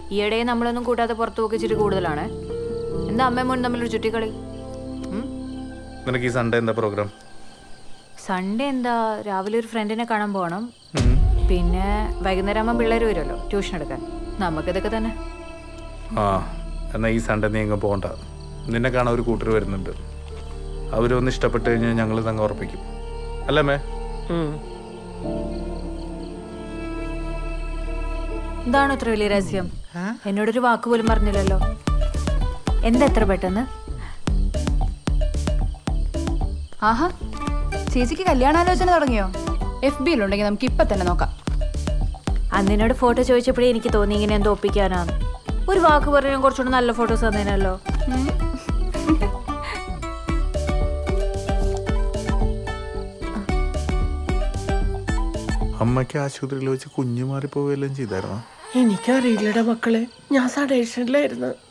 ഈയിടെ നമ്മളൊന്നും കൂട്ടാതെ പുറത്തു പോക്ക് ഇച്ചിരി കൂടുതലാണ് എന്താ അമ്മയും മോനും തമ്മിലൊരു ചുറ്റിക്കളി ഉം? നിനക്ക് ഈ സൺഡേ എന്താ പ്രോഗ്രാം സൺഡേ എന്താ രാവിലെ ഒരു ഫ്രണ്ടിനെ കാണാൻ പോകണം പിന്നെ വൈകുന്നേരം ആകുമ്പോൾ പിള്ളേർ വരുമല്ലോ ട്യൂഷൻ എടുക്കാൻ നമുക്കിതൊക്കെ തന്നെ ആ എന്നാൽ ഈ സൺഡേ നീ എങ്ങ് പോകണ്ട നിന്നെ കാണാൻ ഒരു കൂട്ടർ വരുന്നുണ്ട് അവരൊന്ന് ഇഷ്ടപ്പെട്ട് കഴിഞ്ഞാൽ ഞങ്ങൾ തങ്ങ ഉറപ്പിക്കും അല്ലേ മേ എന്താണ് ഇത്ര വലിയ രഹസ്യം എന്നോടൊരു വാക്ക് പോലും പറഞ്ഞില്ലല്ലോ എന്താ എത്ര പെട്ടെന്ന് ആഹാ ചേച്ചിക്ക് കല്യാണാലോചന തുടങ്ങിയോ എഫ് ബിയിലുണ്ടെങ്കിൽ നമുക്ക് ഇപ്പൊ തന്നെ നോക്കാം അന്നിനോട് ഫോട്ടോ ചോദിച്ചപ്പോഴേ എനിക്ക് തോന്നി ഇങ്ങനെ എന്തോ ഒപ്പിക്കാനാന്ന് ഒരു വാക്ക് പറഞ്ഞാൽ കുറച്ചുകൂടെ നല്ല ഫോട്ടോസ് തന്നേനല്ലോ അമ്മയ്ക്ക് ആശുപത്രിയിൽ വെച്ച് കുഞ്ഞു മാറിപ്പോവുകയെല്ലാം ചെയ്തായിരുന്നോ എനിക്കറിയില്ലടാ മക്കളെ ഞാൻ സഡേഷനിലായിരുന്നു